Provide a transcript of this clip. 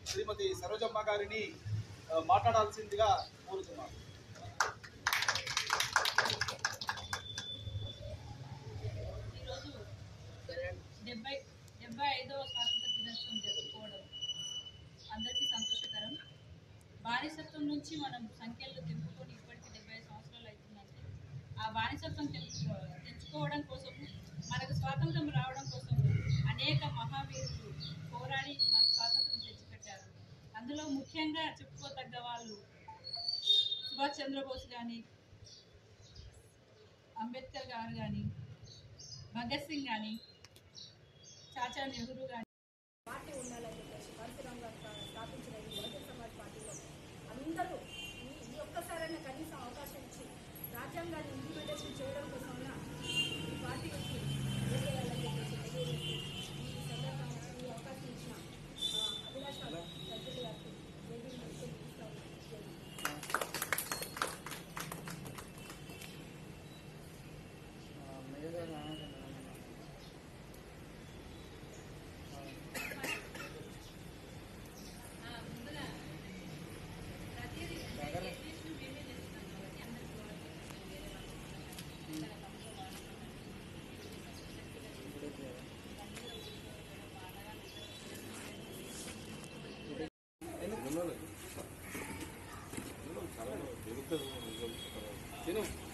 శ్రీమతి సరోజమ్మ గారిని ఆ, మాట్లాడాల్సిందిగా కోరుతున్నాను ఈరోజు డెబ్బై డెబ్బై ఐదవ స్వాతంత్ర దినోత్సవం జరుపుకోవడం అందరికీ సంతోషకరం బానిసత్వం నుంచి మనం సంఖ్యలు తెంపుకొని ఇప్పటికి డెబ్బై ఐదు సంవత్సరాలు అవుతుందంటే ఆ బానిసత్వం తెలు తెచ్చుకోవడం కోసం మనకు స్వాతంత్రం రావడం కోసం అనేక మహావీరులు పోరాడి మనకు స్వాతంత్రం తెచ్చిపెట్టారు అందులో ముఖ్యంగా చెప్పుకోదగ్గ వాళ్ళు సుభాష్ చంద్రబోస్ కానీ అంబేద్కర్ గారు కానీ భగత్ సింగ్ కానీ చాచా నెహ్రూ కానీ పార్టీ ఉండాలని చెప్పేసి పరశురామ్ గారు స్థా- స్థాపించిన ఈ బహుజన సమాజ్ పార్టీలో అందరూ ఈ ఈ ఒక్కసారైనా కనీసం అవకాశం ఇచ్చి రాజ్యాంగాన్ని ఇంప్లిమెంటేషన్ చేయడం కోసమైనా ఈ పార్టీకి ఓటేయాలని చెప్పేసి తెలియజేస్తూ ఈ సందర్భంగా ఈ అవకాశం ఇచ్చిన ఆ, అభిలాష సజ్జలు గారికి వేదిక మీద తీసుకురావాలి ఆ, ముందుగా ప్రతిదీ అంటే ఎడ్యుకేషన్ మేమే చేస్తున్నాం కాబట్టి అందరికీ వాళ్ళు వేరే వాళ్ళు ఇక్కడ తమతో వాళ్ళు తిను